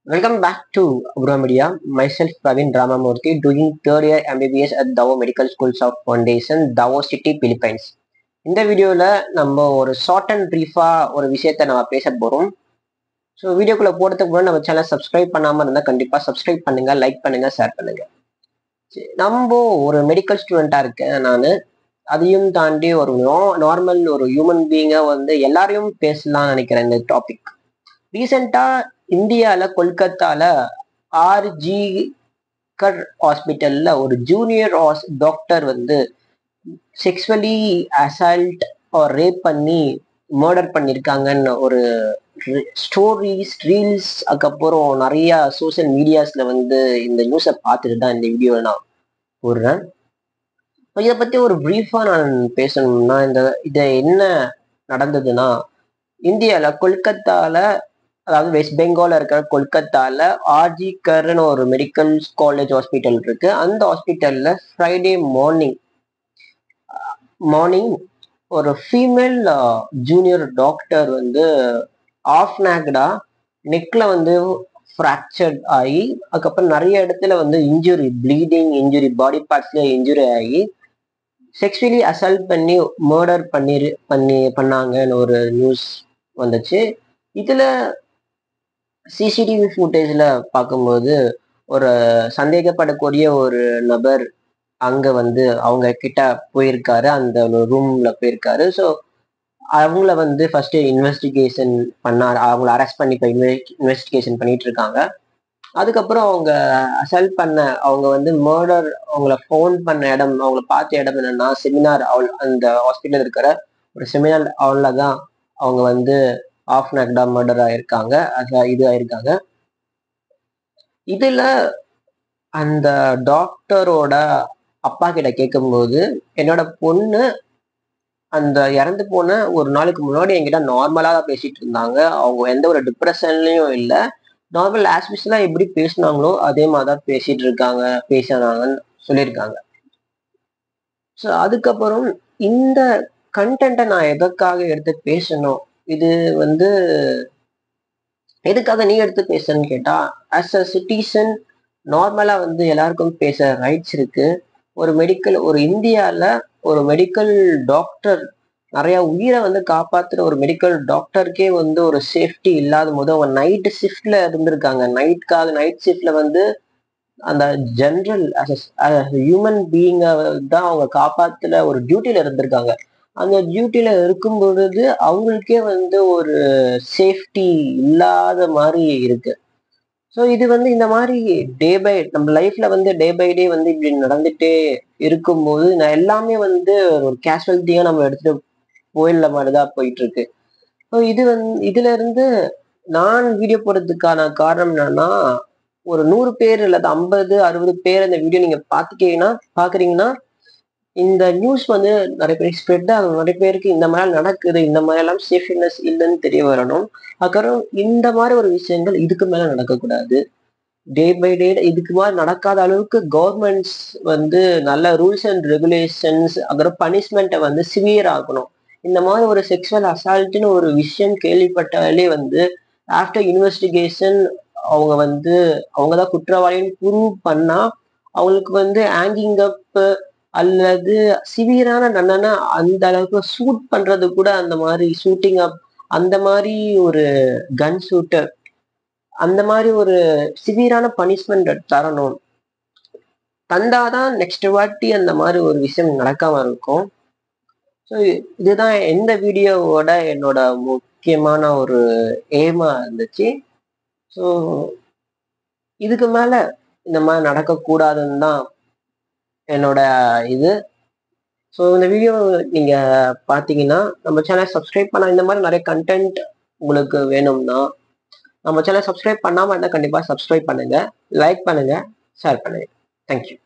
Welcome back to Abra Media. Myself Praveen Ramamurthy doing third year MBBS at Davo Medical Schools of Foundation, Davo City, Philippines. இந்த வீடியோவில் நம்ம ஒரு short and ப்ரீஃபாக ஒரு விஷயத்த நம்ம பேச போகிறோம் ஸோ வீடியோக்குள்ளே போகிறதுக்கு முன்னாடி நம்ம சேனல் சப்ஸ்கிரைப் பண்ணாமல் இருந்தால் கண்டிப்பாக சப்ஸ்கிரைப் பண்ணுங்கள் லைக் பண்ணுங்கள் ஷேர் பண்ணுங்கள் நம்ம ஒரு மெடிக்கல் ஸ்டூடெண்ட்டாக இருக்கேன் நான் அதையும் தாண்டி ஒரு நார்மல் ஒரு ஹியூமன் பீயிங்காக வந்து எல்லாரையும் பேசலாம்னு நினைக்கிறேன் இந்த டாபிக் ரீசெண்டாக இந்தியாவில் கொல்கத்தாவில் ஆர்ஜி கர் ஹாஸ்பிட்டலில் ஒரு ஜூனியர் டாக்டர் வந்து செக்ஸுவலி அசால்ட் ரேப் பண்ணி மர்டர் பண்ணியிருக்காங்கன்னு ஒரு ஸ்டோரிஸ் ரீல்ஸ் அதுக்கப்புறம் நிறைய சோசியல் மீடியாஸில் வந்து இந்த நியூஸை பார்த்துட்டு தான் இந்த வீடியோவை நான் போடுறேன் இதை பற்றி ஒரு ப்ரீஃபாக நான் பேசணும்னா இந்த இதை என்ன நடந்ததுன்னா இந்தியாவில் கொல்கத்தாவில் அதாவது வெஸ்ட் பெங்காலில் இருக்கிற கொல்கத்தாவில் ஆர்ஜி கர்னு ஒரு மெடிக்கல் காலேஜ் ஹாஸ்பிட்டல் இருக்கு அந்த ஹாஸ்பிட்டலில் ஃப்ரைடே மார்னிங் மார்னிங் ஒரு ஃபீமேல் ஜூனியர் டாக்டர் வந்து ஆஃப் நேக்டா நெக்ல வந்து ஃப்ராக்சர்ட் ஆகி அதுக்கப்புறம் நிறைய இடத்துல வந்து இன்ஜுரி ப்ளீடிங் இன்ஜுரி பாடி பார்ட்ஸ்ல இன்ஜுரி ஆகி செக்ஷுவலி அசால்ட் பண்ணி மர்டர் பண்ணி பண்ணி பண்ணாங்கன்னு ஒரு நியூஸ் வந்துச்சு இதுல சிசிடிவி ஃபுட்டேஜில் பார்க்கும்போது ஒரு சந்தேகப்படக்கூடிய ஒரு நபர் அங்கே வந்து அவங்க கிட்ட போயிருக்காரு அந்த ரூம்ல போயிருக்காரு ஸோ அவங்கள வந்து ஃபர்ஸ்ட் இன்வெஸ்டிகேஷன் பண்ணார் அவங்கள அரெஸ்ட் பண்ணி இப்போ இன்வெஸ்டிகேஷன் பண்ணிட்டு இருக்காங்க அதுக்கப்புறம் அவங்க அசல்ட் பண்ண அவங்க வந்து மர்டர் அவங்கள ஃபோன் பண்ண இடம் அவங்கள பார்த்த இடம் என்னன்னா செமினார் அவள் அந்த ஹாஸ்பிட்டல் இருக்கிற ஒரு செமினார் அவளில் தான் அவங்க வந்து ஆஃப் நக்டா மர்டர் ஆயிருக்காங்க அது இது ஆயிருக்காங்க இதுல அந்த டாக்டரோட அப்பா கிட்ட கேட்கும்போது என்னோட பொண்ணு அந்த இறந்து போன ஒரு நாளுக்கு முன்னாடி என்கிட்ட நார்மலா தான் பேசிட்டு இருந்தாங்க அவங்க எந்த ஒரு டிப்ரெஷன்லயும் இல்லை நார்மல் ஆஸ்பிஸ்ல எப்படி பேசினாங்களோ அதே மாதிரி தான் பேசிட்டு இருக்காங்க பேசினாங்கன்னு சொல்லியிருக்காங்க ஸோ அதுக்கப்புறம் இந்த கண்டென்ட்டை நான் எதற்காக எடுத்து பேசணும் இது வந்து எதுக்காக நீ எடுத்து பேசுன்னு கேட்டா ஆஸ் அ சிட்டிசன் நார்மலா வந்து எல்லாருக்கும் பேச ரைட்ஸ் இருக்கு ஒரு மெடிக்கல் ஒரு இந்தியால ஒரு மெடிக்கல் டாக்டர் நிறைய உயிரை வந்து காப்பாத்துற ஒரு மெடிக்கல் டாக்டருக்கே வந்து ஒரு சேஃப்டி இல்லாத போது அவங்க நைட் ஷிஃப்ட்ல இருந்திருக்காங்க நைட்காக நைட் ஷிஃப்ட்ல வந்து அந்த ஜென்ரல் ஹியூமன் பீயிங்க தான் அவங்க காப்பாத்துல ஒரு டியூட்டில இருந்திருக்காங்க அந்த டியூட்டில இருக்கும் பொழுது அவங்களுக்கே வந்து ஒரு சேஃப்டி இல்லாத மாதிரி இருக்கு ஸோ இது வந்து இந்த மாதிரி டே பை நம்ம லைஃப்ல வந்து டே பை டே வந்து இப்படி நடந்துட்டே இருக்கும்போது நான் எல்லாமே வந்து ஒரு கேஷுவல்ட்டியா நம்ம எடுத்துட்டு போயிடல மாதிரிதான் போயிட்டு இருக்கு ஸோ இது வந்து இதுல இருந்து நான் வீடியோ போடுறதுக்கான காரணம் என்னன்னா ஒரு நூறு பேர் இல்லாத ஐம்பது அறுபது பேர் இந்த வீடியோ நீங்க பாத்துக்கீங்கன்னா பாக்குறீங்கன்னா இந்த நியூஸ் வந்து நிறைய பேர் ஸ்ப்ரெட் ஆகும் நிறைய பேருக்கு இந்த மாதிரி நடக்குது இந்த மாதிரி எல்லாம் சேஃப்டினஸ் இல்லைன்னு தெரிய வரணும் அதுக்கப்புறம் இந்த மாதிரி ஒரு விஷயங்கள் இதுக்கு மேல நடக்கக்கூடாது டே பை டே இதுக்கு மாதிரி நடக்காத அளவுக்கு கவர்மெண்ட்ஸ் வந்து நல்ல ரூல்ஸ் அண்ட் ரெகுலேஷன்ஸ் அப்புறம் பனிஷ்மெண்ட்டை வந்து சிவியர் ஆகணும் இந்த மாதிரி ஒரு செக்ஷுவல் அசால்ட்னு ஒரு விஷயம் கேள்விப்பட்டாலே வந்து ஆஃப்டர் இன்வெஸ்டிகேஷன் அவங்க வந்து அவங்க தான் குற்றவாளின்னு ப்ரூவ் பண்ணா அவங்களுக்கு வந்து ஹேங்கிங் அப் அல்லது சிவியரான தண்டனை அந்த அளவுக்கு ஷூட் பண்றது கூட அந்த மாதிரி ஷூட்டிங் அப் அந்த மாதிரி ஒரு கன் ஷூட்டர் அந்த மாதிரி ஒரு சிவியரான பனிஷ்மெண்ட் தரணும் தந்தாதான் நெக்ஸ்ட் வாட்டி அந்த மாதிரி ஒரு விஷயம் நடக்காம இருக்கும் ஸோ இதுதான் எந்த வீடியோவோட என்னோட முக்கியமான ஒரு ஏமா இருந்துச்சு ஸோ இதுக்கு மேல இந்த மாதிரி நடக்கக்கூடாதுன்னு தான் என்னோட இது ஸோ இந்த வீடியோ நீங்க பார்த்தீங்கன்னா நம்ம சேனல் சப்ஸ்கிரைப் பண்ண இந்த மாதிரி நிறைய கண்டென்ட் உங்களுக்கு வேணும்னா நம்ம சேனல் சப்ஸ்கிரைப் பண்ணாமல் இருந்தால் கண்டிப்பாக சப்ஸ்கிரைப் பண்ணுங்க லைக் பண்ணுங்க ஷேர் பண்ணுங்க தேங்க்யூ